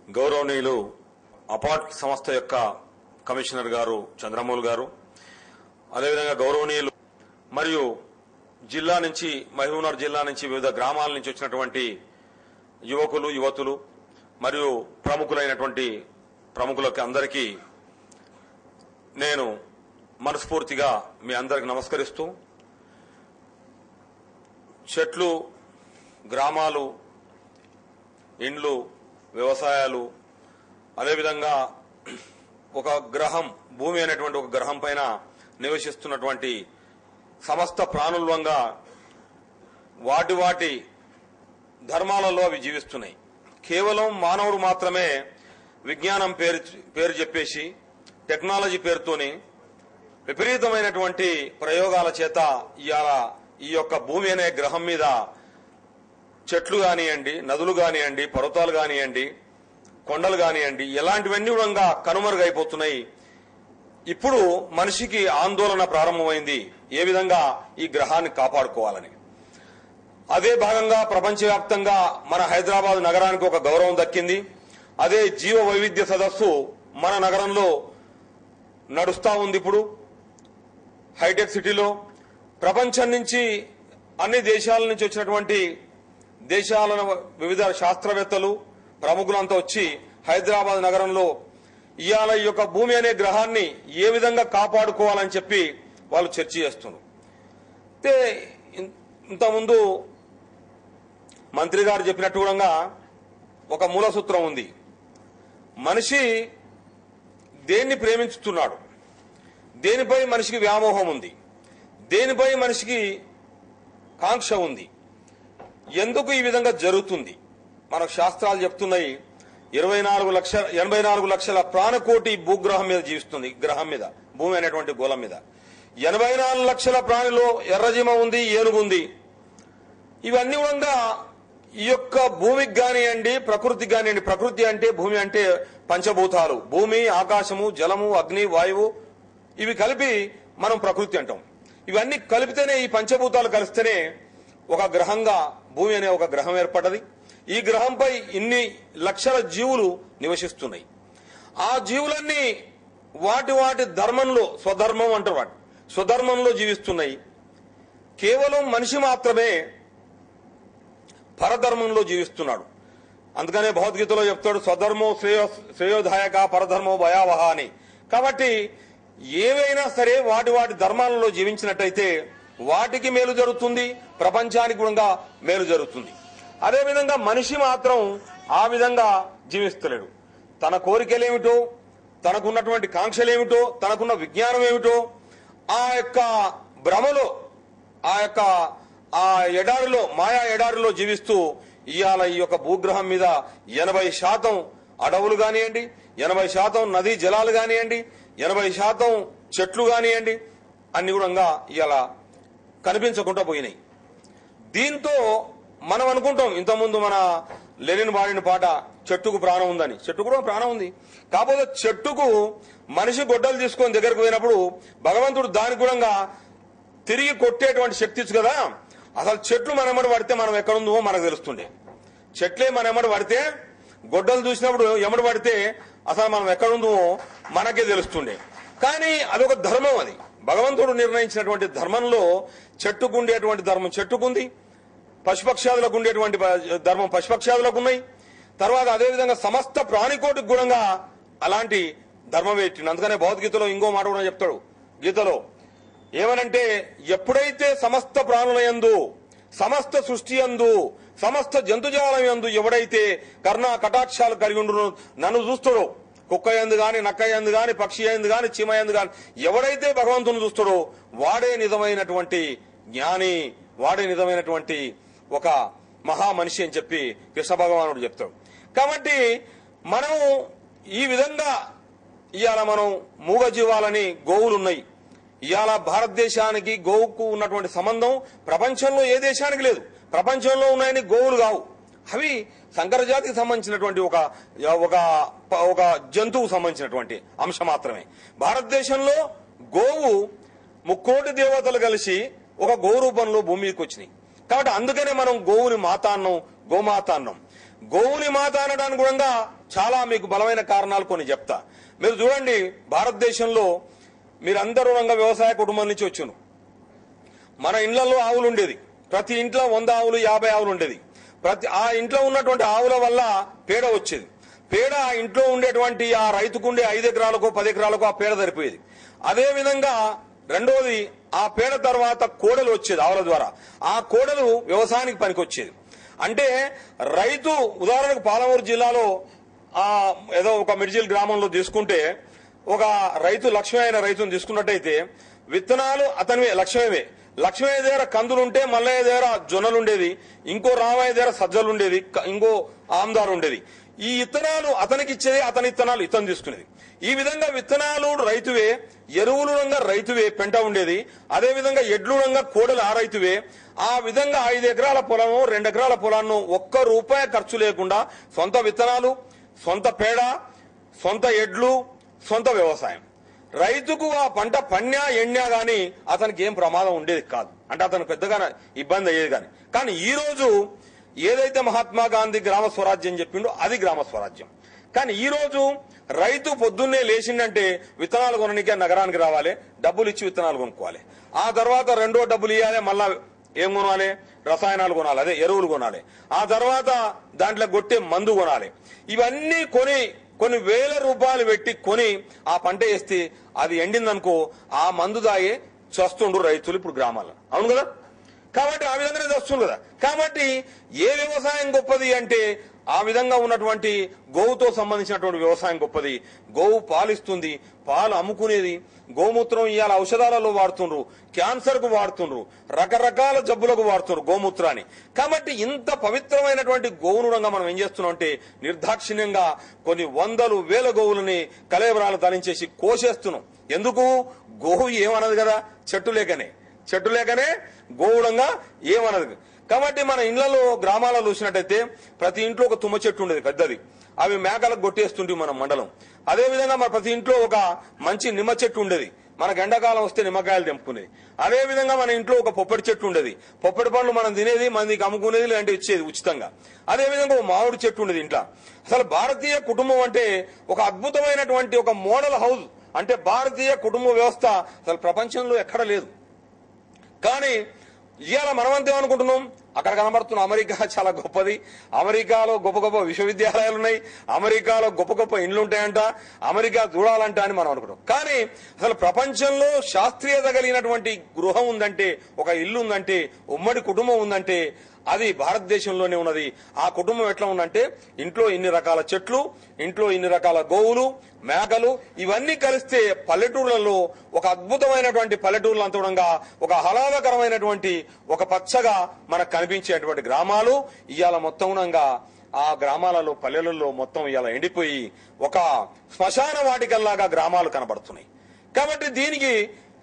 గౌరవనీయులు అపార్ట్ సంస్థ యొక్క కమిషనర్ గారు చంద్రమౌళి గారు అదేవిధంగా గౌరవనీయులు మరియు జిల్లా నుంచి మహబూబ్నగర్ జిల్లా నుంచి వివిధ గ్రామాల నుంచి వచ్చినటువంటి యువకులు యువతులు మరియు ప్రముఖులైనటువంటి ప్రముఖులకి అందరికీ నేను మనస్ఫూర్తిగా మీ అందరికి నమస్కరిస్తూ చెట్లు గ్రామాలు ఇండ్లు వ్యవసాయాలు అదేవిధంగా ఒక గ్రహం భూమి అనేటువంటి ఒక గ్రహం పైన నివసిస్తున్నటువంటి సమస్త ప్రాణుల్వంగా వాటి వాటి ధర్మాలలో అవి జీవిస్తున్నాయి కేవలం మానవుడు మాత్రమే విజ్ఞానం పేరు పేరు చెప్పేసి టెక్నాలజీ పేరుతోని విపరీతమైనటువంటి ప్రయోగాల చేత ఇవాళ ఈ యొక్క భూమి అనే గ్రహం మీద చెట్లు కానివ్వండి నదులు కానివ్వండి పర్వతాలు కానివ్వండి కొండలు కానివ్వండి ఎలాంటివన్నీ కూడా కనుమరుగైపోతున్నాయి ఇప్పుడు మనిషికి ఆందోళన ప్రారంభమైంది ఏ విధంగా ఈ గ్రహాన్ని కాపాడుకోవాలని అదే భాగంగా ప్రపంచవ్యాప్తంగా మన హైదరాబాద్ నగరానికి ఒక గౌరవం దక్కింది అదే జీవ వైవిధ్య సదస్సు మన నగరంలో నడుస్తా ఉంది ఇప్పుడు హైటెక్ సిటీలో ప్రపంచం నుంచి అన్ని దేశాల నుంచి వచ్చినటువంటి దేశాల వివిధ శాస్త్రవేత్తలు ప్రముఖులంతా వచ్చి హైదరాబాద్ నగరంలో ఇవాళ ఈ యొక్క భూమి అనే గ్రహాన్ని ఏ విధంగా కాపాడుకోవాలని చెప్పి వాళ్ళు చర్చ చేస్తున్నారు అయితే ఇన్- ఇంతకుముందు మంత్రి గారు చెప్పినట్టు కూడా ఒక మూల సూత్రం ఉంది మనిషి దేన్ని ప్రేమించుతున్నాడు దేనిపై మనిషికి వ్యామోహం ఉంది దేనిపై మనిషికి కాంక్ష ఉంది ఎందుకు ఈ విధంగా జరుగుతుంది మనకు శాస్త్రాలు చెప్తున్నాయి ఇరవై నాలుగు లక్షల ఎనభై నాలుగు లక్షల ప్రాణకోటి భూగ్రహం మీద జీవిస్తుంది గ్రహం మీద భూమి అనేటువంటి గోళం మీద ఎనభై నాలుగు లక్షల ప్రాణిలో ఎర్రజీమ ఉంది ఏనుగు ఉంది ఇవన్నీ కూడా ఈ యొక్క భూమికి కానివ్వండి ప్రకృతికి కానివ్వండి ప్రకృతి అంటే భూమి అంటే పంచభూతాలు భూమి ఆకాశము జలము అగ్ని వాయువు ఇవి కలిపి మనం ప్రకృతి అంటాం ఇవన్నీ కలిపితేనే ఈ పంచభూతాలు కలిస్తేనే ఒక గ్రహంగా భూమి అనే ఒక గ్రహం ఏర్పడ్డది ఈ గ్రహంపై ఇన్ని లక్షల జీవులు నివసిస్తున్నాయి ఆ జీవులన్నీ వాటి వాటి ధర్మంలో స్వధర్మం అంటారు వాటి స్వధర్మంలో జీవిస్తున్నాయి కేవలం మనిషి మాత్రమే పరధర్మంలో జీవిస్తున్నాడు అందుకనే భగవద్గీతలో చెప్తాడు స్వధర్మో శ్రేయో శ్రేయోదాయక పరధర్మో భయావహ అని కాబట్టి ఏవైనా సరే వాటి వాటి ధర్మాలలో జీవించినట్టయితే వాటికి మేలు జరుగుతుంది ప్రపంచానికి కూడా మేలు జరుగుతుంది అదేవిధంగా మనిషి మాత్రం ఆ విధంగా జీవిస్తలేడు తన కోరికలేమిటో తనకున్నటువంటి కాంక్షలేమిటో తనకున్న విజ్ఞానం ఏమిటో ఆ యొక్క భ్రమలో ఆ యొక్క ఆ ఎడారిలో మాయా ఎడారిలో జీవిస్తూ ఇవాళ ఈ యొక్క భూగ్రహం మీద ఎనభై శాతం అడవులు కానివ్వండి ఎనభై శాతం నదీ జలాలు కానివ్వండి ఎనభై శాతం చెట్లు కానివ్వండి అన్ని కూడా ఇవాళ కనిపించకుండా పోయినాయి దీంతో మనం అనుకుంటాం ఇంతకుముందు మన లెనిన్ వాడిన పాట చెట్టుకు ప్రాణం ఉందని చెట్టు కూడా ప్రాణం ఉంది కాకపోతే చెట్టుకు మనిషి గొడ్డలు తీసుకొని దగ్గరకు పోయినప్పుడు భగవంతుడు దానికి కూడా తిరిగి కొట్టేటువంటి శక్తి ఇచ్చు కదా అసలు చెట్లు మన ఎమ్మడి పడితే మనం ఎక్కడుందో మనకు తెలుస్తుండే చెట్లే మన ఎమ్మడి పడితే గొడ్డలు చూసినప్పుడు ఎమ్మడి పడితే అసలు మనం ఎక్కడుందో మనకే తెలుస్తుండే కానీ అదొక ధర్మం అది భగవంతుడు నిర్ణయించినటువంటి ధర్మంలో చెట్టుకు ఉండేటువంటి ధర్మం చెట్టుకుంది పశుపక్షాదులకు ఉండేటువంటి ప- ధర్మం పశుపక్షాదులకు ఉన్నాయి తర్వాత అదేవిధంగా సమస్త ప్రాణికోటికి గుణంగా అలాంటి ధర్మం పెట్టిండు అందుకనే భగవద్గీతలో ఇంకో మాట కూడా చెప్తాడు గీతలో ఏమనంటే ఎప్పుడైతే సమస్త ప్రాణుల యందు సమస్త సృష్టి యందు సమస్త జంతుజాలం యందు ఎవడైతే కర్ణ కటాక్షాలు కలిగి ఉండును నన్ను చూస్తాడో కుక్క ఎందు గాని నక్క ఎందు గాని పక్షి ఎందు గాని చీమ ఎందు గాని ఎవడైతే భగవంతుని చూస్తాడో వాడే నిజమైనటువంటి జ్ఞాని వాడే నిజమైనటువంటి ఒక మహా మనిషి అని చెప్పి కృష్ణ భగవానుడు చెప్తాడు కాబట్టి మనం ఈ విధంగా ఇవాళ మనం మూగ జీవాలని గోవులు ఉన్నాయి ఇవాళ భారతదేశానికి గోవుకు ఉన్నటువంటి సంబంధం ప్రపంచంలో ఏ దేశానికి లేదు ప్రపంచంలో ఉన్నాయని గోవులు కావు అవి సంకర జాతికి సంబంధించినటువంటి ఒక ఒక ఒక జంతువుకు సంబంధించినటువంటి అంశం మాత్రమే భారతదేశంలో గోవు ముక్కోటి దేవతలు కలిసి ఒక గో రూపంలో భూమి మీదకి వచ్చినాయి కాబట్టి అందుకనే మనం గోవుని మాత అన్నం గోమాత అన్నం గోవుని మాత అనడానికి కూడా చాలా మీకు బలమైన కారణాలు కొన్ని చెప్తా మీరు చూడండి భారతదేశంలో మీరందరూ రంగ వ్యవసాయ కుటుంబం నుంచి వచ్చును మన ఇళ్లలో ఆవులు ఉండేది ప్రతి ఇంట్లో వంద ఆవులు యాభై ఆవులు ఉండేది ప్రతి ఆ ఇంట్లో ఉన్నటువంటి ఆవుల వల్ల పేడ వచ్చేది పేడ ఆ ఇంట్లో ఉండేటువంటి ఆ రైతుకు ఉండే ఐదు ఎకరాలకు పది ఎకరాలకు ఆ పేడ సరిపోయేది అదే విధంగా రెండోది ఆ పేడ తర్వాత కోడలు వచ్చేది ఆవుల ద్వారా ఆ కోడలు వ్యవసాయానికి పనికొచ్చేది అంటే రైతు ఉదాహరణకు పాలమూరు జిల్లాలో ఆ ఏదో ఒక మిర్జిల్ గ్రామంలో తీసుకుంటే ఒక రైతు లక్ష్మీ అయిన రైతును తీసుకున్నట్టయితే విత్తనాలు అతనివే లక్ష్మీవే లక్ష్మయ్య దగ్గర కందులు ఉంటే మల్లయ్య దగ్గర జొన్నలు ఉండేది ఇంకో రామయ్య దగ్గర సజ్జలు ఉండేది క- ఇంకో ఆమ్దారు ఉండేది ఈ విత్తనాలు అతనికి ఇచ్చేది అతని విత్తనాలు ఇతను తీసుకునేది ఈ విధంగా విత్తనాలు రైతువే ఎరువులు రంగా రైతువే పెంట ఉండేది అదే విధంగా ఎడ్లు రంగా కోడలు ఆ రైతువే ఆ విధంగా ఐదు ఎకరాల పొలము రెండు ఎకరాల పొలాన్ని ఒక్క రూపాయి ఖర్చు లేకుండా సొంత విత్తనాలు సొంత పేడ సొంత ఎడ్లు సొంత వ్యవసాయం రైతుకు ఆ పంట పన్యా ఎండా గాని అతనికి ఏం ప్రమాదం ఉండేది కాదు అంటే అతను పెద్దగా ఇబ్బంది అయ్యేది కాని కానీ ఈ రోజు ఏదైతే మహాత్మా గాంధీ గ్రామ స్వరాజ్యం చెప్పిండో అది గ్రామ స్వరాజ్యం కానీ ఈ రోజు రైతు పొద్దున్నే లేచిందంటే విత్తనాలు కొనడానికి నగరానికి రావాలి డబ్బులు ఇచ్చి విత్తనాలు కొనుక్కోవాలి ఆ తర్వాత రెండో డబ్బులు ఇవ్వాలి మళ్ళా ఏం కొనాలి రసాయనాలు కొనాలి అదే ఎరువులు కొనాలి ఆ తర్వాత దాంట్లో కొట్టే మందు కొనాలి ఇవన్నీ కొని కొన్ని వేల రూపాయలు పెట్టి కొని ఆ పంట వేస్తే అది ఎండిందనుకో ఆ మందు దాగి చస్తుండ్రు రైతులు ఇప్పుడు గ్రామాల్లో అవును కదా కాబట్టి ఆ విధంగానే వస్తుంది కదా కాబట్టి ఏ వ్యవసాయం గొప్పది అంటే ఆ విధంగా ఉన్నటువంటి గోవుతో సంబంధించినటువంటి వ్యవసాయం గొప్పది గోవు పాలిస్తుంది పాలు అమ్ముకునేది గోమూత్రం ఇవాళ ఔషధాలలో వాడుతుండ్రు క్యాన్సర్ కు వాడుతుండ్రు రకరకాల జబ్బులకు వాడుతుండ్రు గోమూత్రాన్ని కాబట్టి ఇంత పవిత్రమైనటువంటి గోవును రంగా మనం ఏం చేస్తున్నాం అంటే నిర్దాక్షిణ్యంగా కొన్ని వందలు వేల గోవులని కలేబరాలు ధరించేసి కోసేస్తున్నాం ఎందుకు గోవు ఏమన్నది కదా చెట్టు లేకనే చెట్టు లేకనే గోవుడంగా ఏమన్నది కాబట్టి మన ఇళ్లలో గ్రామాలలో చూసినట్టయితే ప్రతి ఇంట్లో ఒక తుమ్మ చెట్టు ఉండేది పెద్దది అవి మేకలకు కొట్టేస్తుంటే మన మండలం అదే విధంగా మన ప్రతి ఇంట్లో ఒక మంచి నిమ్మ చెట్టు ఉండేది మనకు ఎండాకాలం వస్తే నిమ్మకాయలు తెంపుకునేది అదే విధంగా మన ఇంట్లో ఒక పొప్పటి చెట్టు ఉండేది పొప్పటి పండ్లు మనం తినేది మందికి అమ్ముకునేది లేదంటే ఇచ్చేది ఉచితంగా అదే విధంగా ఒక మామిడి చెట్టు ఉండేది ఇంట్లో అసలు భారతీయ కుటుంబం అంటే ఒక అద్భుతమైనటువంటి ఒక మోడల్ హౌస్ అంటే భారతీయ కుటుంబ వ్యవస్థ అసలు ప్రపంచంలో ఎక్కడ లేదు కానీ ఇవాళ మనమంతా ఏమనుకుంటున్నాం అక్కడ కనబడుతున్న అమెరికా చాలా గొప్పది అమెరికాలో గొప్ప గొప్ప విశ్వవిద్యాలయాలు ఉన్నాయి అమెరికాలో గొప్ప గొప్ప ఇండ్లు ఉంటాయంట అమెరికా చూడాలంట అని మనం అనుకుంటాం కానీ అసలు ప్రపంచంలో శాస్త్రీయత కలిగినటువంటి గృహం ఉందంటే ఒక ఇల్లు ఉందంటే ఉమ్మడి కుటుంబం ఉందంటే అది భారతదేశంలోనే ఉన్నది ఆ కుటుంబం ఎట్లా ఉందంటే ఇంట్లో ఇన్ని రకాల చెట్లు ఇంట్లో ఇన్ని రకాల గోవులు మేకలు ఇవన్నీ కలిస్తే పల్లెటూర్లలో ఒక అద్భుతమైనటువంటి పల్లెటూర్లు అంతడంగా ఒక ఆహ్లాదకరమైనటువంటి ఒక పచ్చగా మనకు కనిపించేటువంటి గ్రామాలు ఇవాళ మొత్తంగా ఆ గ్రామాలలో పల్లెలలో మొత్తం ఇవాళ ఎండిపోయి ఒక శ్మశాన వాటికల్లాగా గ్రామాలు కనబడుతున్నాయి కాబట్టి దీనికి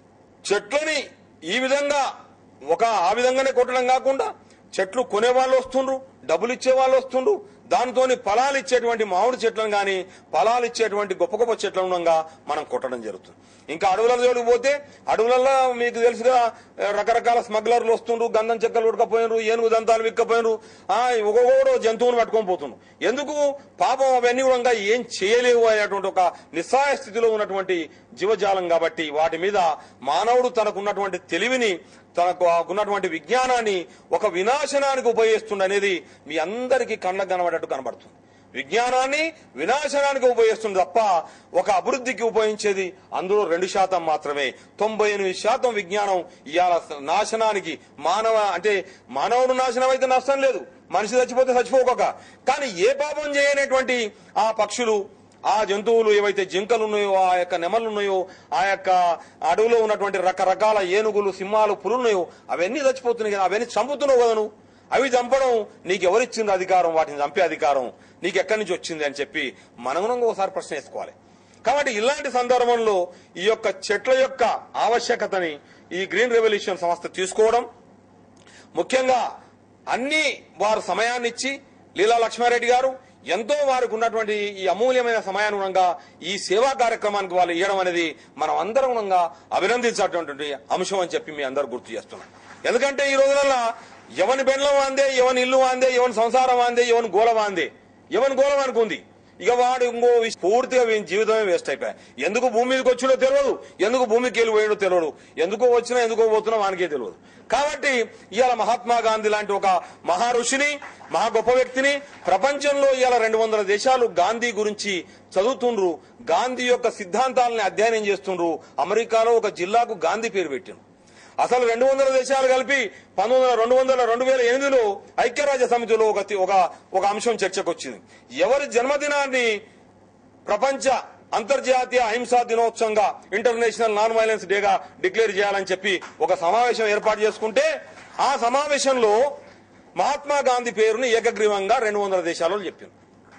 చెట్లని ఈ విధంగా ఒక ఆ విధంగానే కొట్టడం కాకుండా చెట్లు కొనే వాళ్ళు వస్తుండ్రు డబ్బులు ఇచ్చే వాళ్ళు వస్తుండ్రు దాంతోని ఫలాలు ఇచ్చేటువంటి మామిడి చెట్లను గాని ఫలాలు ఇచ్చేటువంటి గొప్ప గొప్ప చెట్లను ఉండగా మనం కొట్టడం జరుగుతుంది ఇంకా అడవుల జోలికి పోతే అడవులలో మీకు తెలుసుగా రకరకాల స్మగ్లర్లు వస్తుండ్రు గంధం చెక్కలు ఉడకపోయినరు ఏనుగు దంతాలు విక్కపోయినరు ఆ ఒక్కొక్కడు జంతువును పట్టుకొని పోతుండ్రు ఎందుకు పాపం అవన్నీ కూడా ఏం చేయలేవు అనేటువంటి ఒక నిస్సాయ స్థితిలో ఉన్నటువంటి జీవజాలం కాబట్టి వాటి మీద మానవుడు తనకున్నటువంటి తెలివిని తనకు ఉన్నటువంటి విజ్ఞానాన్ని ఒక వినాశనానికి ఉపయోగిస్తుంది అనేది మీ అందరికీ కళ్ళకు కనబడేట్టు కనబడుతుంది విజ్ఞానాన్ని వినాశనానికి ఉపయోగిస్తుంది తప్ప ఒక అభివృద్ధికి ఉపయోగించేది అందులో రెండు శాతం మాత్రమే తొంభై ఎనిమిది శాతం విజ్ఞానం ఇవాళ నాశనానికి మానవ అంటే మానవుడు నాశనం అయితే నష్టం లేదు మనిషి చచ్చిపోతే చచ్చిపోక కానీ ఏ పాపం చేయనటువంటి ఆ పక్షులు ఆ జంతువులు ఏవైతే జింకలు ఉన్నాయో ఆ యొక్క నెమలు ఉన్నాయో ఆ యొక్క అడవిలో ఉన్నటువంటి రకరకాల ఏనుగులు సింహాలు పులులు ఉన్నాయో అవన్నీ చచ్చిపోతున్నాయి కదా అవన్నీ చంపుతున్నావు కదా నువ్వు అవి చంపడం నీకు ఎవరిచ్చింది అధికారం వాటిని చంపే అధికారం నీకు ఎక్కడి నుంచి వచ్చింది అని చెప్పి మనగుణంగా ఒకసారి ప్రశ్న వేసుకోవాలి కాబట్టి ఇలాంటి సందర్భంలో ఈ యొక్క చెట్ల యొక్క ఆవశ్యకతని ఈ గ్రీన్ రెవల్యూషన్ సంస్థ తీసుకోవడం ముఖ్యంగా అన్ని వారు సమయాన్ని ఇచ్చి లీలా లక్ష్మారెడ్డి గారు ఎంతో వారికి ఉన్నటువంటి ఈ అమూల్యమైన సమయానుగుణంగా ఈ సేవా కార్యక్రమానికి వాళ్ళు ఇవ్వడం అనేది మనం అందరం గుణంగా అభినందించేటువంటి అంశం అని చెప్పి మీ అందరు గుర్తు చేస్తున్నాం ఎందుకంటే ఈ రోజులలో ఎవని బెండ్లం వాందే ఎవని ఇల్లు వాందే ఎవని సంసారం వాందే ఎవని గోల వాందే ఎవని గోల వానికి ఉంది ఇక వాడు ఇంకో విష- పూర్తిగా వీని జీవితమే వేస్ట్ అయిపోయా ఎందుకు భూమి మీదకి వచ్చినో తెలియదు ఎందుకు భూమికి వెళ్ళి పోయాడో తెలియదు ఎందుకో వచ్చినా ఎందుకో పోతున్నా వానికే తెలియదు కాబట్టి ఇవాళ మహాత్మా గాంధీ లాంటి ఒక మహా ఋషిని మహా గొప్ప వ్యక్తిని ప్రపంచంలో ఇవాళ రెండు వందల దేశాలు గాంధీ గురించి చదువుతుండ్రు గాంధీ యొక్క సిద్ధాంతాలని అధ్యయనం చేస్తుండ్రు అమెరికాలో ఒక జిల్లాకు గాంధీ పేరు పెట్టిండ్రు అసలు రెండు వందల దేశాలు కలిపి పంతొమ్మిది వందల రెండు వందల రెండు వేల ఎనిమిదిలో ఐక్యరాజ్య సమితిలో ఒక తి- ఒక ఒక అంశం చర్చకు వచ్చింది ఎవరి జన్మదినాన్ని ప్రపంచ అంతర్జాతీయ అహింసా దినోత్సవంగా ఇంటర్నేషనల్ నాన్ వైలెన్స్ డేగా డిక్లేర్ చేయాలని చెప్పి ఒక సమావేశం ఏర్పాటు చేసుకుంటే ఆ సమావేశంలో మహాత్మా గాంధీ పేరుని ఏకగ్రీవంగా రెండు వందల దేశాలలో చెప్పింది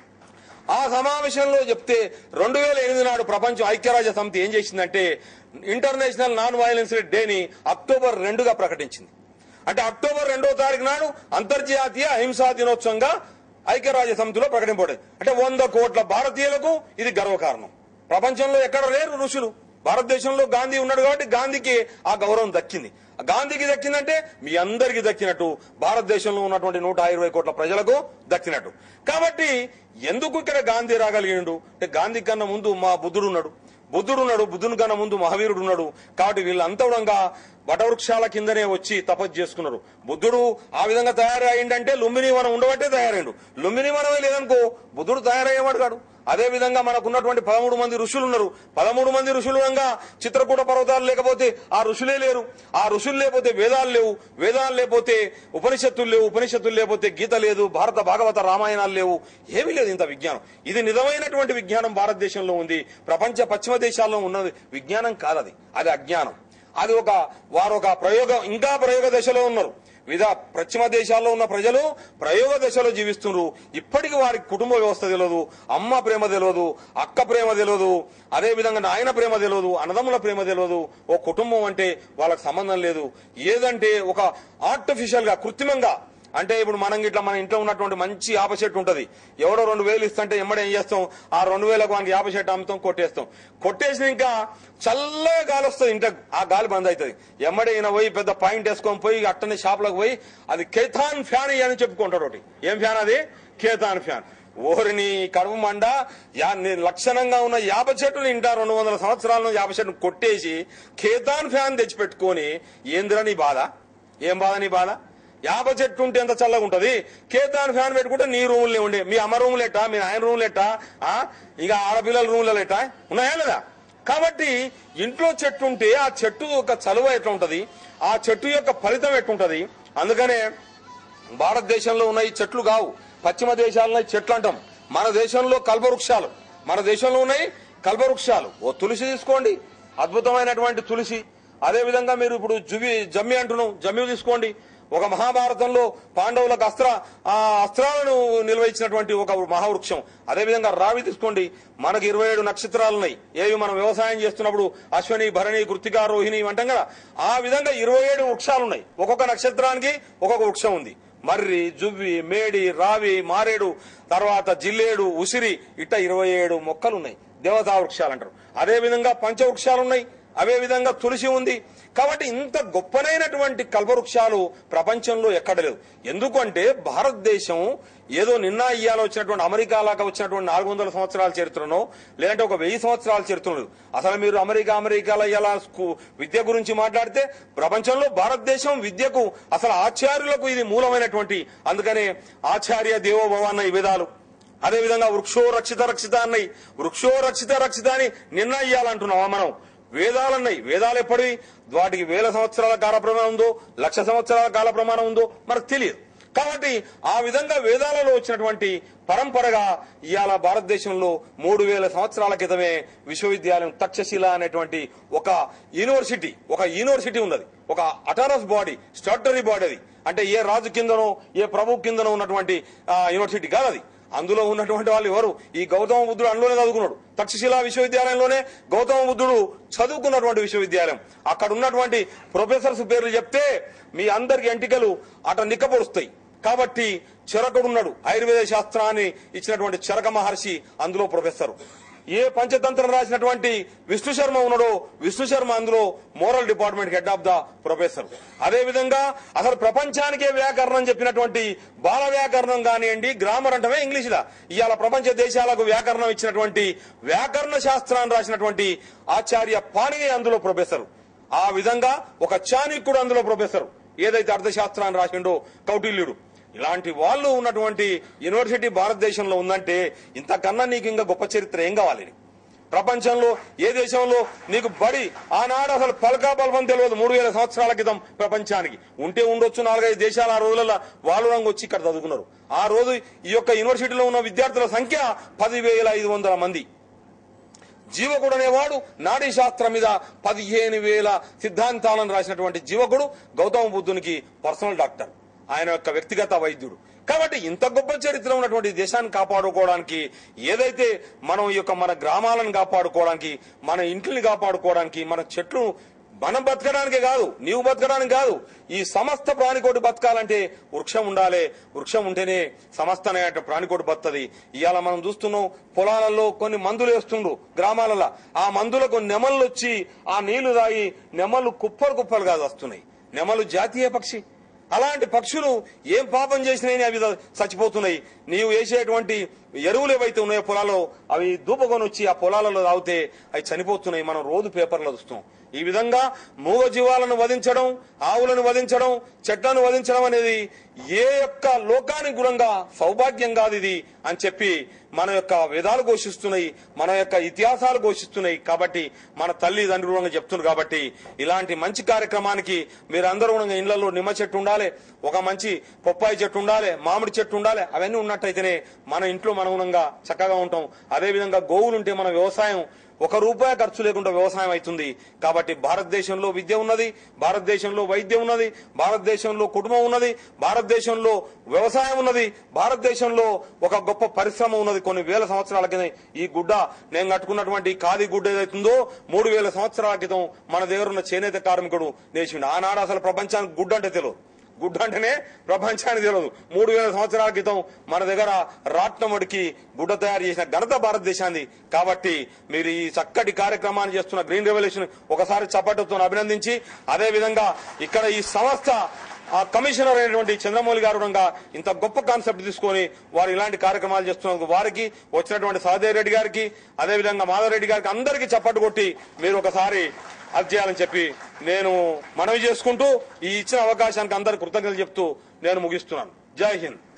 ఆ సమావేశంలో చెప్తే రెండు వేల ఎనిమిది నాడు ప్రపంచం ఐక్యరాజ్య సమితి ఏం చేసిందంటే ఇంటర్నేషనల్ నాన్ వైలెన్స్ డేని అక్టోబర్ రెండుగా ప్రకటించింది అంటే అక్టోబర్ రెండో తారీఖు నాడు అంతర్జాతీయ అహింసా దినోత్సవంగా ఐక్యరాజ్య సమితిలో ప్రకటింపబడింది అంటే వంద కోట్ల భారతీయులకు ఇది గర్వకారణం ప్రపంచంలో ఎక్కడ లేరు ఋషులు భారతదేశంలో గాంధీ ఉన్నాడు కాబట్టి గాంధీకి ఆ గౌరవం దక్కింది గాంధీకి దక్కిందంటే మీ అందరికీ దక్కినట్టు భారతదేశంలో ఉన్నటువంటి నూట ఇరవై కోట్ల ప్రజలకు దక్కినట్టు కాబట్టి ఎందుకు ఇక్కడ గాంధీ రాగలిగిండు అంటే గాంధీ కన్నా ముందు మా బుద్ధుడు ఉన్నాడు బుద్ధుడు ఉన్నాడు బుద్ధుని కన్నా ముందు మహావీరుడు ఉన్నాడు కాబట్టి వీళ్ళంతా కూడా వటవృక్షాల కిందనే వచ్చి తపస్సు చేసుకున్నారు బుద్ధుడు ఆ విధంగా తయారయ్యిందంటే లుంబిని మనం ఉండబట్టే తయారైండు లుంబిని మనమే లేదనుకో బుద్ధుడు తయారయ్యేవాడు కాడు అదే విధంగా మనకున్నటువంటి పదమూడు మంది ఋషులు ఉన్నారు పదమూడు మంది ఋషులు అనగా చిత్రకూట పర్వతాలు లేకపోతే ఆ ఋషులే లేరు ఆ ఋషులు లేకపోతే వేదాలు లేవు వేదాలు లేకపోతే ఉపనిషత్తులు లేవు ఉపనిషత్తులు లేకపోతే గీత లేదు భారత భాగవత రామాయణాలు లేవు ఏమీ లేదు ఇంత విజ్ఞానం ఇది నిజమైనటువంటి విజ్ఞానం భారతదేశంలో ఉంది ప్రపంచ పశ్చిమ దేశాల్లో ఉన్నది విజ్ఞానం కాదది అది అజ్ఞానం అది ఒక వారు ఒక ప్రయోగం ఇంకా ప్రయోగ దశలో ఉన్నారు వివిధ పశ్చిమ దేశాల్లో ఉన్న ప్రజలు ప్రయోగ దశలో జీవిస్తున్నారు ఇప్పటికి వారికి కుటుంబ వ్యవస్థ తెలియదు అమ్మ ప్రేమ తెలియదు అక్క ప్రేమ తెలియదు అదే విధంగా నాయన ప్రేమ తెలియదు అన్నదమ్ముల ప్రేమ తెలియదు ఓ కుటుంబం అంటే వాళ్ళకి సంబంధం లేదు ఏదంటే ఒక ఆర్టిఫిషియల్ గా కృత్రిమంగా అంటే ఇప్పుడు మనం ఇట్లా మన ఇంట్లో ఉన్నటువంటి మంచి యాప చెట్టు ఉంటది ఎవడో రెండు వేలు ఇస్తుంటే ఎమ్మడే ఏం చేస్తాం ఆ రెండు వేలకు మనకి యాప చెట్టు అమ్ముతాం కొట్టేస్తాం కొట్టేసిన ఇంకా చల్లగా గాలి వస్తుంది ఇంట ఆ గాలి బంద్ అవుతుంది ఎమ్మడే ఈయన పోయి పెద్ద పాయింట్ వేసుకొని పోయి అట్టనే షాప్లకు పోయి అది కేథాన్ ఫ్యాన్ అని చెప్పుకుంటాడు ఒకటి ఏం ఫ్యాన్ అది కేథాన్ ఫ్యాన్ ఓరిని కడుపు మండ యా- ని- లక్షణంగా ఉన్న యాప చెట్టుని ఇంటా రెండు వందల సంవత్సరాల యాప చెట్టును కొట్టేసి కేతాన్ ఫ్యాన్ తెచ్చిపెట్టుకొని ఏందిరా నీ బాధ ఏం బాధ నీ బాధ యాప చెట్టు ఉంటే ఎంత చల్లగా ఉంటది కేతాన్ ఫ్యాన్ పెట్టుకుంటే నీ రూములే ఉండే మీ అమ్మ రూమ్ లెట్టా మీ ఆయన రూమ్ లెట్టా ఆ? ఇక ఆడపిల్లల రూమ్ల లెట్టా ఉన్నాయా లేదా కాబట్టి ఇంట్లో చెట్టు ఉంటే ఆ చెట్టు యొక్క చలువ ఎట్లా ఉంటది ఆ చెట్టు యొక్క ఫలితం ఎట్లుంటది అందుకనే భారతదేశంలో ఉన్న ఈ చెట్లు కావు పశ్చిమ దేశాల్లో ఈ చెట్లు అంటాం మన దేశంలో కల్పవృక్షాలు మన దేశంలో ఉన్నాయి కల్పవృక్షాలు ఓ తులసి తీసుకోండి అద్భుతమైనటువంటి తులసి అదే విధంగా మీరు ఇప్పుడు జువి జమ్మి అంటున్నాం జమ్మి తీసుకోండి ఒక మహాభారతంలో పాండవులకు అస్త్ర ఆ అస్త్రాలను నిల్వయించినటువంటి ఒక మహావృక్షం అదేవిధంగా రావి తీసుకోండి మనకి ఇరవై ఏడు నక్షత్రాలు ఉన్నాయి ఏవి మనం వ్యవసాయం చేస్తున్నప్పుడు అశ్వని భరణి కృతిక రోహిణి ఇవి అంటాం కదా ఆ విధంగా ఇరవై ఏడు వృక్షాలు ఉన్నాయి ఒక్కొక్క నక్షత్రానికి ఒక్కొక్క వృక్షం ఉంది మర్రి జువ్వి మేడి రావి మారేడు తర్వాత జిల్లేడు ఉసిరి ఇట్ట ఇరవై ఏడు మొక్కలు ఉన్నాయి దేవతా వృక్షాలు అంటారు అదే విధంగా పంచవృక్షాలు ఉన్నాయి అవే విధంగా తులసి ఉంది కాబట్టి ఇంత గొప్పనైనటువంటి కల్పవృక్షాలు ప్రపంచంలో ఎక్కడ లేవు ఎందుకంటే భారతదేశం ఏదో నిన్న ఇయ్యాల వచ్చినటువంటి అమెరికా లాగా వచ్చినటువంటి నాలుగు వందల సంవత్సరాల చరిత్రనో లేదంటే ఒక వెయ్యి సంవత్సరాల చరిత్ర లేదు అసలు మీరు అమెరికా అమెరికాలో ఇలా విద్య గురించి మాట్లాడితే ప్రపంచంలో భారతదేశం విద్యకు అసలు ఆచార్యులకు ఇది మూలమైనటువంటి అందుకనే ఆచార్య దేవోభవ అన్న ఈ విధాలు అదే విధంగా వృక్షో రక్షిత రక్షిత అన్నాయి వృక్షో రక్షిత రక్షిత అని నిన్న ఇయ్యాలంటున్నావా మనం వేదాలన్నాయి వేదాలు ఎప్పటివి వాటికి వేల సంవత్సరాల కాల ప్రమాణం ఉందో లక్ష సంవత్సరాల కాల ప్రమాణం ఉందో మనకు తెలియదు కాబట్టి ఆ విధంగా వేదాలలో వచ్చినటువంటి పరంపరగా ఇవాళ భారతదేశంలో మూడు వేల సంవత్సరాల క్రితమే విశ్వవిద్యాలయం తక్షశిల అనేటువంటి ఒక యూనివర్సిటీ ఒక యూనివర్సిటీ ఉన్నది ఒక అటానస్ బాడీ స్టాటరీ బాడీ అది అంటే ఏ రాజు కిందనో ఏ ప్రభు కిందనో ఉన్నటువంటి ఆ, యూనివర్సిటీ కాదు అది అందులో ఉన్నటువంటి వాళ్ళు ఎవరు ఈ గౌతమ బుద్ధుడు అందులోనే చదువుకున్నాడు తక్షశిల విశ్వవిద్యాలయంలోనే గౌతమ బుద్ధుడు చదువుకున్నటువంటి విశ్వవిద్యాలయం అక్కడ ఉన్నటువంటి ప్రొఫెసర్స్ పేర్లు చెప్తే మీ అందరికి ఎంటికలు అట నిక్కపొడుస్తాయి కాబట్టి చరకుడున్నాడు ఆయుర్వేద శాస్త్రాన్ని ఇచ్చినటువంటి చరక మహర్షి అందులో ప్రొఫెసర్ ఏ పంచతంత్రం రాసినటువంటి విష్ణు శర్మ ఉన్నాడో విష్ణు శర్మ అందులో moral department head of the professor అదే విధంగా అసలు ప్రపంచానికే వ్యాకరణం చెప్పినటువంటి బాల వ్యాకరణం కానివ్వండి గ్రామర్ అంటమే ఇంగ్లీష్ లా ఇవాళ ప్రపంచ దేశాలకు వ్యాకరణం ఇచ్చినటువంటి వ్యాకరణ శాస్త్రాన్ని రాసినటువంటి ఆచార్య పాణిని అందులో ప్రొఫెసర్ ఆ విధంగా ఒక చాణక్యుడు అందులో ప్రొఫెసర్ ఏదైతే అర్థశాస్త్రాన్ని రాసిండో కౌటిల్యుడు ఇలాంటి వాళ్ళు ఉన్నటువంటి యూనివర్సిటీ భారతదేశంలో ఉందంటే ఇంతకన్నా నీకు ఇంకా గొప్ప చరిత్ర ఏం కావాలి ప్రపంచంలో ఏ దేశంలో నీకు బడి ఆనాడు అసలు పలకా బల్బం తెలియదు మూడు వేల సంవత్సరాల క్రితం ప్రపంచానికి ఉంటే ఉండొచ్చు నాలుగైదు దేశాలు ఆ రోజులలో వాళ్ళు రంగు వచ్చి ఇక్కడ చదువుకున్నారు ఆ రోజు ఈ యొక్క యూనివర్సిటీలో ఉన్న విద్యార్థుల సంఖ్య పదివేల ఐదు వందల మంది జీవకుడు అనేవాడు నాడీ శాస్త్రం మీద పదిహేను వేల సిద్ధాంతాలను రాసినటువంటి జీవకుడు గౌతమ బుద్ధునికి పర్సనల్ డాక్టర్ ఆయన యొక్క వ్యక్తిగత వైద్యుడు కాబట్టి ఇంత గొప్ప చరిత్ర ఉన్నటువంటి దేశాన్ని కాపాడుకోవడానికి ఏదైతే మనం ఈ యొక్క మన గ్రామాలను కాపాడుకోవడానికి మన ఇంటిని కాపాడుకోవడానికి మన చెట్లు మనం బతకడానికే కాదు నీవు బతకడానికి కాదు ఈ సమస్త ప్రాణికోటి బతకాలంటే వృక్షం ఉండాలి వృక్షం ఉంటేనే సమస్త అనే ప్రాణికోటి బతది ఇవాళ మనం చూస్తున్నాం పొలాలలో కొన్ని మందులు వేస్తుండ్రు గ్రామాలలో ఆ మందులకు నెమళ్ళు వచ్చి ఆ నీళ్లు తాగి నెమళ్ళు కుప్పలు కుప్పలు కాదు వస్తున్నాయి నెమలు జాతీయ పక్షి అలాంటి పక్షులు ఏం పాపం చేసినాయని అవి చచ్చిపోతున్నాయి నీవు వేసేటువంటి ఎరువులు ఏవైతే ఉన్నాయో పొలాల్లో అవి దూపకొని వచ్చి ఆ పొలాలలో తాగితే అవి చనిపోతున్నాయి మనం రోజు పేపర్లో చూస్తాం ఈ విధంగా మూగ జీవాలను వధించడం ఆవులను వధించడం చెట్లను వధించడం అనేది ఏ యొక్క లోకానికి గుణంగా సౌభాగ్యం కాదు ఇది అని చెప్పి మన యొక్క వేదాలు ఘోషిస్తున్నాయి మన యొక్క ఇతిహాసాలు ఘోషిస్తున్నాయి కాబట్టి మన తల్లిదండ్రులు కూడా చెప్తున్నారు కాబట్టి ఇలాంటి మంచి కార్యక్రమానికి మీరందరూ కూడా ఇళ్లలో నిమ్మ చెట్టు ఉండాలి ఒక మంచి పొప్పాయి చెట్టు ఉండాలి మామిడి చెట్టు ఉండాలి అవన్నీ ఉన్నట్టయితేనే మన ఇంట్లో అనుగుణంగా చక్కగా ఉంటాం అదే విధంగా గోవులు ఉంటే మన వ్యవసాయం ఒక రూపాయి ఖర్చు లేకుండా వ్యవసాయం అవుతుంది కాబట్టి భారతదేశంలో విద్య ఉన్నది భారతదేశంలో వైద్యం ఉన్నది భారతదేశంలో కుటుంబం ఉన్నది భారతదేశంలో వ్యవసాయం ఉన్నది భారతదేశంలో ఒక గొప్ప పరిశ్రమ ఉన్నది కొన్ని వేల సంవత్సరాల క్రితం ఈ గుడ్డ నేను కట్టుకున్నటువంటి ఖాదీ గుడ్డ ఏదైతుందో మూడు వేల సంవత్సరాల క్రితం మన దగ్గర ఉన్న చేనేత కార్మికుడు నేర్చుకుంది ఆనాడు అసలు ప్రపంచానికి గుడ్డ అంటే తెలియదు గుడ్డ అంటేనే ప్రపంచానికి తెలియదు మూడు వేల సంవత్సరాల క్రితం మన దగ్గర రాట్నముడికి గుడ్డ తయారు చేసిన ఘనత భారతదేశాన్ని కాబట్టి మీరు ఈ చక్కటి కార్యక్రమాన్ని చేస్తున్న గ్రీన్ రెవల్యూషన్ ఒకసారి చప్పట్టుతో అభినందించి అదే విధంగా ఇక్కడ ఈ సంస్థ ఆ కమిషనర్ అయినటువంటి చంద్రమౌళి గారు కూడా ఇంత గొప్ప కాన్సెప్ట్ తీసుకొని వారు ఇలాంటి కార్యక్రమాలు చేస్తున్నందుకు వారికి వచ్చినటువంటి సహదేవ్ రెడ్డి గారికి అదేవిధంగా మాధవ్ రెడ్డి గారికి అందరికీ చప్పట్టు కొట్టి మీరు ఒకసారి అది చేయాలని చెప్పి నేను మనవి చేసుకుంటూ ఈ ఇచ్చిన అవకాశానికి అందరికి కృతజ్ఞతలు చెప్తూ నేను ముగిస్తున్నాను జై హింద్